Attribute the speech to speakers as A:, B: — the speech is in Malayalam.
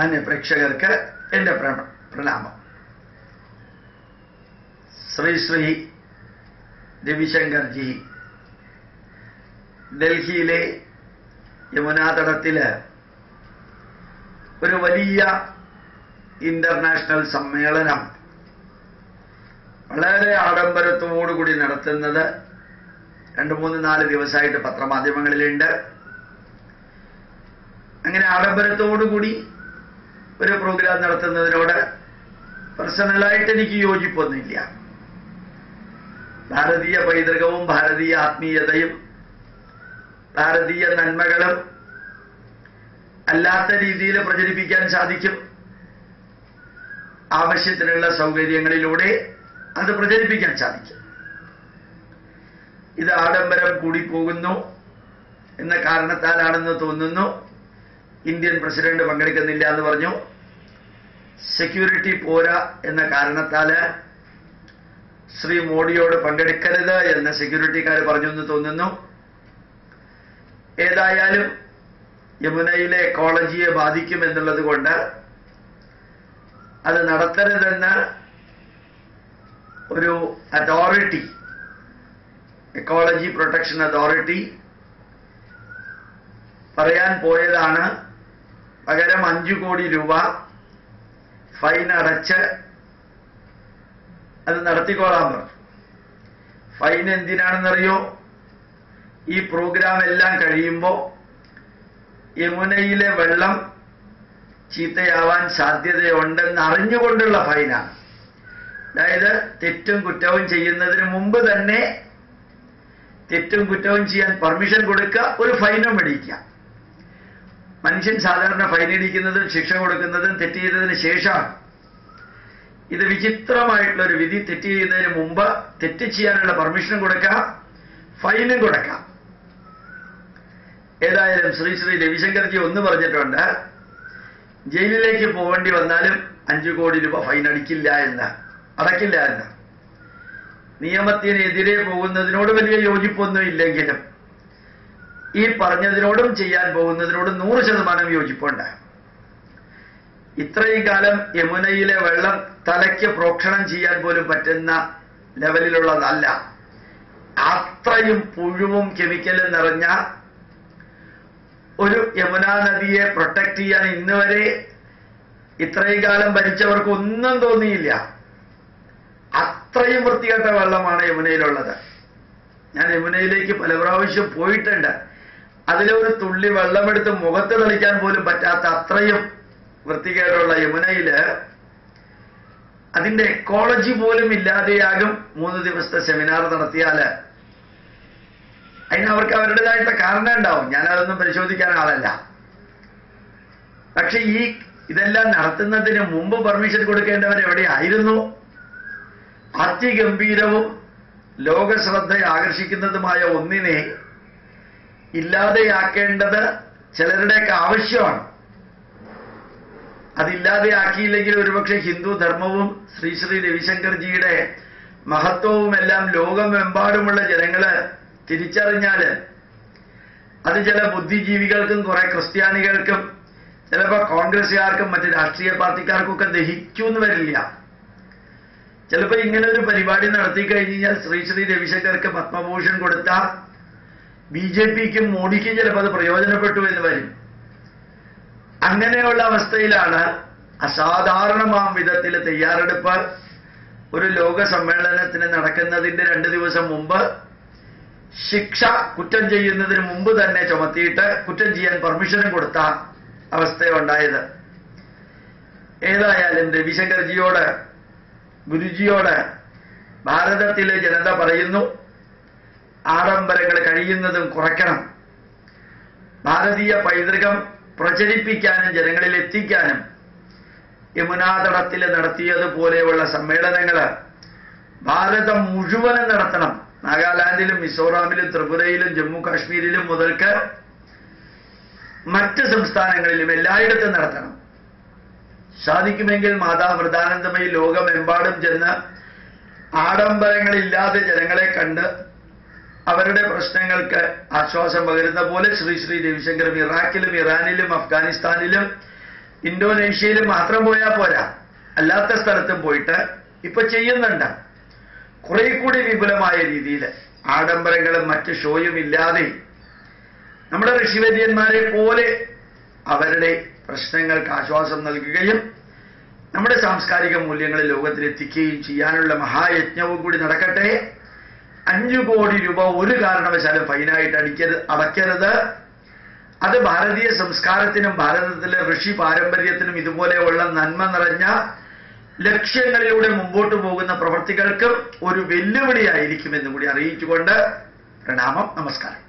A: മാന്യ പ്രേക്ഷകർക്ക് എൻ്റെ പ്രണ- പ്രണാമം ശ്രീ ശ്രീ രവിശങ്കർജി ഡൽഹിയിലെ യമുനാതടത്തില് ഒരു വലിയ ഇന്റർനാഷണൽ സമ്മേളനം വളരെ ആഡംബരത്തോടുകൂടി നടത്തുന്നത് രണ്ട് മൂന്ന് നാല് ദിവസമായിട്ട് പത്രമാധ്യമങ്ങളിലുണ്ട് അങ്ങനെ ആഡംബരത്തോടുകൂടി ഒരു പ്രോഗ്രാം നടത്തുന്നതിനോട് പേഴ്സണലായിട്ട് എനിക്ക് യോജിപ്പൊന്നുമില്ല ഭാരതീയ പൈതൃകവും ഭാരതീയ ആത്മീയതയും ഭാരതീയ നന്മകളും അല്ലാത്ത രീതിയിൽ പ്രചരിപ്പിക്കാൻ സാധിക്കും ആവശ്യത്തിനുള്ള സൗകര്യങ്ങളിലൂടെ അത് പ്രചരിപ്പിക്കാൻ സാധിക്കും ഇത് ആഡംബരം കൂടിപ്പോകുന്നു എന്ന കാരണത്താലാണെന്ന് തോന്നുന്നു ഇന്ത്യൻ പ്രസിഡന്റ് പങ്കെടുക്കുന്നില്ല എന്ന് പറഞ്ഞു സെക്യൂരിറ്റി പോരാ എന്ന കാരണത്താല് ശ്രീ മോഡിയോട് പങ്കെടുക്കരുത് എന്ന് സെക്യൂരിറ്റിക്കാർ പറഞ്ഞു എന്ന് തോന്നുന്നു ഏതായാലും യമുനയിലെ എക്കോളജിയെ ബാധിക്കുമെന്നുള്ളത് കൊണ്ട് അത് നടത്തരുതെന്ന് ഒരു അതോറിറ്റി എക്കോളജി പ്രൊട്ടക്ഷൻ അതോറിറ്റി പറയാൻ പോയതാണ് പകരം അഞ്ചു കോടി രൂപ ഫൈൻ അടച്ച് അത് നടത്തിക്കോളാൻ പറഞ്ഞു ഫൈൻ എന്തിനാണെന്നറിയോ ഈ പ്രോഗ്രാം എല്ലാം കഴിയുമ്പോൾ യമുനയിലെ വെള്ളം ചീത്തയാവാൻ സാധ്യതയുണ്ടെന്ന് അറിഞ്ഞുകൊണ്ടുള്ള ഫൈനാണ് അതായത് തെറ്റും കുറ്റവും ചെയ്യുന്നതിന് മുമ്പ് തന്നെ തെറ്റും കുറ്റവും ചെയ്യാൻ പെർമിഷൻ കൊടുക്കുക ഒരു ഫൈനും മേടിക്കുക മനുഷ്യൻ സാധാരണ ഫൈൻ ഇടിക്കുന്നതും ശിക്ഷ കൊടുക്കുന്നതും തെറ്റ് ചെയ്തതിന് ശേഷമാണ് ഇത് വിചിത്രമായിട്ടുള്ള ഒരു വിധി തെറ്റ് ചെയ്യുന്നതിന് മുമ്പ് തെറ്റ് ചെയ്യാനുള്ള പെർമിഷനും കൊടുക്കാം ഫൈനും കൊടുക്കാം ഏതായാലും ശ്രീ ശ്രീ രവിശങ്കർജി ഒന്ന് പറഞ്ഞിട്ടുണ്ട് ജയിലിലേക്ക് പോകേണ്ടി വന്നാലും അഞ്ചു കോടി രൂപ ഫൈൻ അടിക്കില്ല എന്ന് അടക്കില്ല എന്ന് നിയമത്തിനെതിരെ പോകുന്നതിനോട് വലിയ യോജിപ്പൊന്നും ഇല്ലെങ്കിലും ഈ പറഞ്ഞതിനോടും ചെയ്യാൻ പോകുന്നതിനോടും നൂറ് ശതമാനം യോജിപ്പുണ്ട് ഇത്രയും കാലം യമുനയിലെ വെള്ളം തലയ്ക്ക് പ്രോക്ഷണം ചെയ്യാൻ പോലും പറ്റുന്ന ലെവലിലുള്ളതല്ല അത്രയും പുഴുവും കെമിക്കലും നിറഞ്ഞ ഒരു യമുനാ നദിയെ പ്രൊട്ടക്ട് ചെയ്യാൻ ഇന്ന് വരെ ഇത്രയും കാലം ഭരിച്ചവർക്ക് ഒന്നും തോന്നിയില്ല അത്രയും വൃത്തികെട്ട വെള്ളമാണ് യമുനയിലുള്ളത് ഞാൻ യമുനയിലേക്ക് പല പ്രാവശ്യം പോയിട്ടുണ്ട് അതിലൊരു തുള്ളി വെള്ളമെടുത്ത് മുഖത്ത് തെളിക്കാൻ പോലും പറ്റാത്ത അത്രയും വൃത്തികേടുള്ള യമുനയില് അതിന്റെ എക്കോളജി പോലും ഇല്ലാതെയാകും മൂന്ന് ദിവസത്തെ സെമിനാർ നടത്തിയാല് അതിന് അവർക്ക് അവരുടേതായിട്ടുള്ള കാരണം ഉണ്ടാവും ഞാനതൊന്നും പരിശോധിക്കാൻ ആളല്ല പക്ഷെ ഈ ഇതെല്ലാം നടത്തുന്നതിന് മുമ്പ് പെർമിഷൻ കൊടുക്കേണ്ടവർ എവിടെയായിരുന്നു അതിഗംഭീരവും ലോകശ്രദ്ധയെ ആകർഷിക്കുന്നതുമായ ഒന്നിനെ ഇല്ലാതെയാക്കേണ്ടത് ചിലരുടെയൊക്കെ ആവശ്യമാണ് അതില്ലാതെയാക്കിയില്ലെങ്കിൽ ഒരുപക്ഷെ ഹിന്ദു ധർമ്മവും ശ്രീ ശ്രീ രവിശങ്കർജിയുടെ മഹത്വവും എല്ലാം ലോകമെമ്പാടുമുള്ള ജനങ്ങള് തിരിച്ചറിഞ്ഞാല് അത് ചില ബുദ്ധിജീവികൾക്കും കുറെ ക്രിസ്ത്യാനികൾക്കും ചിലപ്പോ കോൺഗ്രസ്സുകാർക്കും മറ്റ് രാഷ്ട്രീയ പാർട്ടിക്കാർക്കും ഒക്കെ ദഹിക്കൂന്ന് വരില്ല ചിലപ്പോ ഇങ്ങനെ ഒരു പരിപാടി നടത്തി കഴിഞ്ഞ് കഴിഞ്ഞാൽ ശ്രീ ശ്രീ രവിശങ്കർക്ക് പത്മഭൂഷൺ കൊടുത്ത ബി ജെ പിക്കും മോഡിക്കും ചിലപ്പോൾ അത് പ്രയോജനപ്പെട്ടു എന്ന് വരും അങ്ങനെയുള്ള അവസ്ഥയിലാണ് അസാധാരണമാം വിധത്തിൽ തയ്യാറെടുപ്പ് ഒരു ലോക സമ്മേളനത്തിന് നടക്കുന്നതിന്റെ രണ്ട് ദിവസം മുമ്പ് ശിക്ഷ കുറ്റം ചെയ്യുന്നതിന് മുമ്പ് തന്നെ ചുമത്തിയിട്ട് കുറ്റം ചെയ്യാൻ പെർമിഷനും കൊടുത്ത അവസ്ഥയുണ്ടായത് ഏതായാലും രവിശങ്കർജിയോട് ഗുരുജിയോട് ഭാരതത്തിലെ ജനത പറയുന്നു ആഡംബരങ്ങൾ കഴിയുന്നതും കുറയ്ക്കണം ഭാരതീയ പൈതൃകം പ്രചരിപ്പിക്കാനും ജനങ്ങളിൽ എത്തിക്കാനും യമുനാതടത്തിൽ നടത്തിയതുപോലെയുള്ള സമ്മേളനങ്ങൾ ഭാരതം മുഴുവനും നടത്തണം നാഗാലാൻഡിലും മിസോറാമിലും ത്രിപുരയിലും ജമ്മു കാശ്മീരിലും മുതൽക്ക് മറ്റ് സംസ്ഥാനങ്ങളിലും എല്ലായിടത്തും നടത്തണം സാധിക്കുമെങ്കിൽ മാതാ വൃതാനന്ദമയി ലോകമെമ്പാടും ചെന്ന് ആഡംബരങ്ങളില്ലാതെ ജനങ്ങളെ കണ്ട് അവരുടെ പ്രശ്നങ്ങൾക്ക് ആശ്വാസം പകരുന്ന പോലെ ശ്രീ ശ്രീ രവിശങ്കറും ഇറാഖിലും ഇറാനിലും അഫ്ഗാനിസ്ഥാനിലും ഇന്തോനേഷ്യയിൽ മാത്രം പോയാൽ പോരാ അല്ലാത്ത സ്ഥലത്തും പോയിട്ട് ഇപ്പൊ ചെയ്യുന്നുണ്ട് കുറെ കൂടി വിപുലമായ രീതിയിൽ ആഡംബരങ്ങളും മറ്റ് ഷോയും ഇല്ലാതെ നമ്മുടെ ഋഷിവര്യന്മാരെ പോലെ അവരുടെ പ്രശ്നങ്ങൾക്ക് ആശ്വാസം നൽകുകയും നമ്മുടെ സാംസ്കാരിക മൂല്യങ്ങൾ ലോകത്തിലെത്തിക്കുകയും ചെയ്യാനുള്ള മഹായജ്ഞവും കൂടി നടക്കട്ടെ അഞ്ചു കോടി രൂപ ഒരു കാരണവശാലും ഫൈനായിട്ട് അടിക്കരുത് അടയ്ക്കരുത് അത് ഭാരതീയ സംസ്കാരത്തിനും ഭാരതത്തിലെ ഋഷി പാരമ്പര്യത്തിനും ഇതുപോലെയുള്ള നന്മ നിറഞ്ഞ ലക്ഷ്യങ്ങളിലൂടെ മുമ്പോട്ട് പോകുന്ന പ്രവർത്തികൾക്കും ഒരു വെല്ലുവിളിയായിരിക്കുമെന്ന് കൂടി അറിയിച്ചുകൊണ്ട് പ്രണാമം നമസ്കാരം